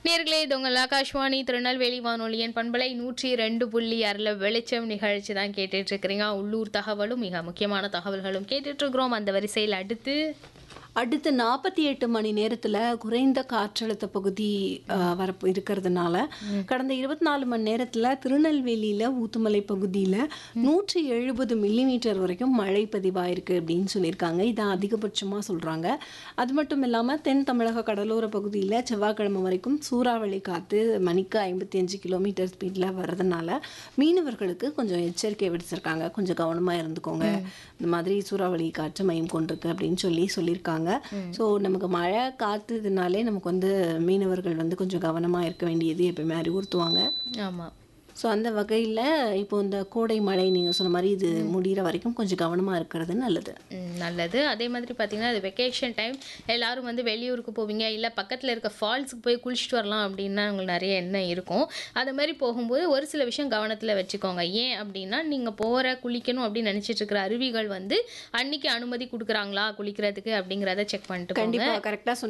நேர்களே இது உங்கள் ஆகாஷ்வாணி திருநெல்வேலி வானொலியின் பண்பலை நூற்றி ரெண்டு புள்ளி ஆறில் வெளிச்சம் நிகழ்ச்சி தான் கேட்டுட்டு இருக்கிறீங்க உள்ளூர் தகவலும் மிக முக்கியமான தகவல்களும் கேட்டுட்டு இருக்கிறோம் அந்த வரிசையில் அடுத்து அடுத்த நாற்பத்தி எட்டு மணி நேரத்தில் குறைந்த காற்றழுத்த பகுதி அஹ், வர இருக்கிறதுனால கடந்த இருபத்தி நாலு மணி நேரத்தில் திருநெல்வேலியில் ஊத்துமலை பகுதியில் நூற்றி எழுபது மில்லிமீட்டர் வரைக்கும் மழை பதிவாயிருக்கு அப்படின்னு சொல்லியிருக்காங்க இதான் அதிகபட்சமாக சொல்கிறாங்க அது மட்டும் இல்லாமல் தென் தமிழக கடலோர பகுதியில் செவ்வாய்க்கிழமை வரைக்கும் சூறாவளி காற்று மணிக்கு ஐம்பத்தி அஞ்சு கிலோமீட்டர் ஸ்பீடில் வர்றதுனால மீனவர்களுக்கு கொஞ்சம் எச்சரிக்கை விடுத்திருக்காங்க கொஞ்சம் கவனமாக இருந்துக்கோங்க இந்த மாதிரி சூறாவளி காற்று மையம் கொண்டிருக்கு அப்படின்னு சொல்லி சொல்லியிருக்காங்க ஸோ நமக்கு மழை காத்துனாலே நமக்கு வந்து மீனவர்கள் வந்து கொஞ்சம் கவனமாக இருக்க வேண்டியது எப்பயுமே அறிவுறுத்துவாங்க ஆமாம் ஸோ அந்த வகையில் இப்போ இந்த கோடை மழை நீங்கள் சொன்ன மாதிரி இது முடிகிற வரைக்கும் கொஞ்சம் கவனமாக இருக்கிறது நல்லது ம், நல்லது அதே மாதிரி பார்த்தீங்கன்னா அது வெக்கேஷன் டைம் எல்லாரும் வந்து வெளியூருக்கு போவீங்க இல்லை பக்கத்தில் இருக்க ஃபால்ஸுக்கு போய் குளிச்சுட்டு வரலாம் அப்படின்னா உங்களுக்கு நிறைய எண்ணம் இருக்கும் அது மாதிரி போகும்போது ஒரு சில விஷயம் கவனத்தில் வச்சுக்கோங்க ஏன் அப்படின்னா நீங்கள் போகிற குளிக்கணும் அப்படின்னு நினச்சிட்டு இருக்கிற அருவிகள் வந்து அன்னைக்கு அனுமதி கொடுக்குறாங்களா குளிக்கிறதுக்கு அப்படிங்கிறத செக் பண்ணிட்டு போங்க கண்டிப்பாக கரெக்டாக